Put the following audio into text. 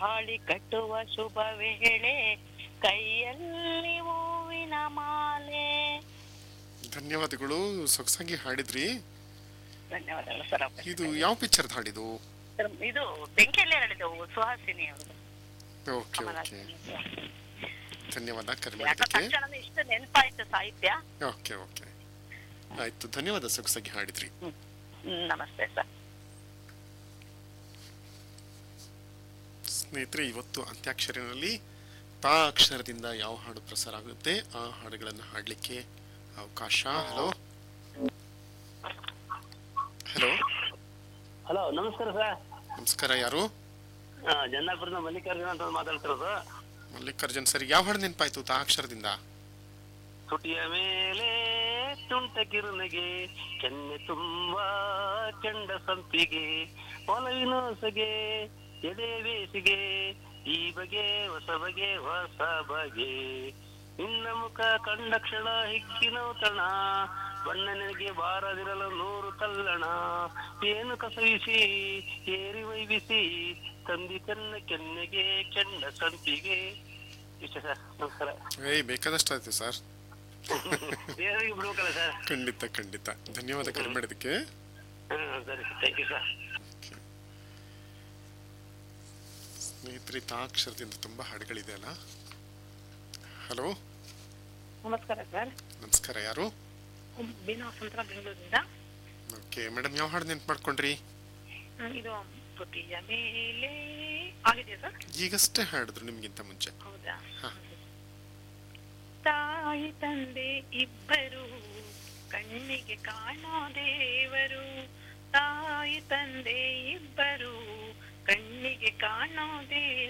ತಾಳಿ ಕಟ್ಟುವ ಶುಭ ವೇಳೆ ಕೈಯಲ್ಲಿ ಹೂವಿನ ಮಾಲೆ ಧನ್ಯವಾದಗಳು ಸೊಗಸಾಗಿ ಹಾಡಿದ್ರಿ ಧನ್ಯವಾದಗಳು ಸರ್ ಇದು ಯಾವ ಪಿಕ್ಚರ್ದು ಹಾಡಿದು ಸರ್, ಇದು ಬೆಂಕಿಯಲ್ಲಿ ಹರಡಿದವು ಸುಹಾಸಿನಿ ಅವರು ಓಕೆ ಓಕೆ ಧನ್ಯವಾದ ಕರೆ ಯಾಕೋ ಮಾಡಿದ್ದಕ್ಕೆ ತಕ್ಷಣ ಇಷ್ಟು ನೆನಪಾಯ್ತು ಸಾಹಿತ್ಯ ಓಕೆ ಓಕೆ ಆಯ್ತು ಧನ್ಯವಾದ ಸೊಗಸಾಗಿ ಹಾಡಿದ್ರಿ ಹ್ಮ್. ಹ್ಮ್, ನಮಸ್ತೆ ಸರ್ ಸ್ನೇಹಿತರೆ ಇವತ್ತು ಅಂತ್ಯಾಕ್ಷರಿನಲ್ಲಿ ತಾ ಅಕ್ಷರದಿಂದ ಯಾವ ಹಾಡು ಪ್ರಸಾರ ಆಗುತ್ತೆ ಆ ಹಾಡುಗಳನ್ನು ಹಾಡಲಿಕ್ಕೆ ಅವಕಾಶ ಹಲೋ ಹಲೋ ಹಲೋ ನಮಸ್ಕಾರ ಸರ್ ನಮಸ್ಕಾರ ಯಾರು ಆ, ಜನ್ನಾಪುರದ ಮಲ್ಲಿಕಾರ್ಜುನ ಅಂತ ಮಾತಾಡ್ತಿರೋದು ಮಲ್ಲಿಕಾರ್ಜುನ್ ಸರ್ ಯಾವ ಹಾಡು ನೆನಪಾಯ್ತು ತಾ ಅಕ್ಷರದಿಂದ ತುಟಿಯ ಮೇಲೆ ತುಂಟ ಕಿರುನಗೆ ಕೆನ್ನೆ ತುಂಬಾ ಕೆಂಡ ಸಂಪಿಗೆ ಒಲವಿನ ಹೊಸಗೆ ಎದೆ ಬೇಸಿಗೆ ಈ ಬಗೆ ಹೊಸ ಬಗೆ ಹೊಸ ಬಗೆ ನಿನ್ನ ಮುಖ ಕಂಡ ಕ್ಷಣ ಹಿಗ್ಗಿನ ತಣ ಬಣ್ಣ ನಿನಗೆ ಬಾರದಿರಲು ನೂರು ತಲ್ಲಣ ಏನು ಕಸವಿಸಿ ಏರಿ ವೈಬಿಸಿ ತಂದಿ ತನ್ನ ಕೆನ್ನೆಗೆ ಕೆಂಡ ಸಂಪಿಗೆ ಇಷ್ಟ ಸರ್ ನಮಸ್ಕಾರ ಏಯ್ ಬೇಕಾದಷ್ಟು ಆಯ್ತು ಸರ್ ಬೇರೆಯವ್ರಿಗೆ ಬಿಡ್ಬೇಕಲ್ಲ ಸರ್ ಖಂಡಿತ ಖಂಡಿತ ಧನ್ಯವಾದ ಕರೆ ಮಾಡಿದ್ದಕ್ಕೆ ಹ್ಮ್ ಸರಿ ಥ್ಯಾಂಕ್ ಯು ಸರ್ ಸ್ನೇಹಿತರೆ ತಾ ಅಕ್ಷರದಿಂದ ತುಂಬಾ ಹಾಡುಗಳಿದೆ ಅಲ್ಲ ಹಲೋ ನಮಸ್ಕಾರ ಸರ್ ನಮಸ್ಕಾರ ಯಾರು ಬೀನಾ ವಸಂತರ ಬೆಂಗಳೂರಿಂದ ಓಕೆ ಮೇಡಮ್ ಯಾವ ಹಾಡು ನೆನ್ಪು ಮಾಡ್ಕೊಂಡ್ರಿ ಹ್ಮ್, ಇದು ತುಟಿಯ ಮೇಲೆ ಆಗಿದೆ ಸರ್ ಈಗಷ್ಟೇ ಹಾಡಿದ್ರು ನಿಮ್ಗಿಂತ ಮುಂಚೆ ಹೌದಾ ಹಾ. ತಾಯಿ ತಂದೆ ಇಬ್ಬರು ಕಣ್ಣಿಗೆ ಕಾಣೋ ದೇವರು ತಾಯಿ ತಂದೆ ಇಬ್ಬರು ಕಣ್ಣಿಗೆ ಕಾಣೋ ದೇವರು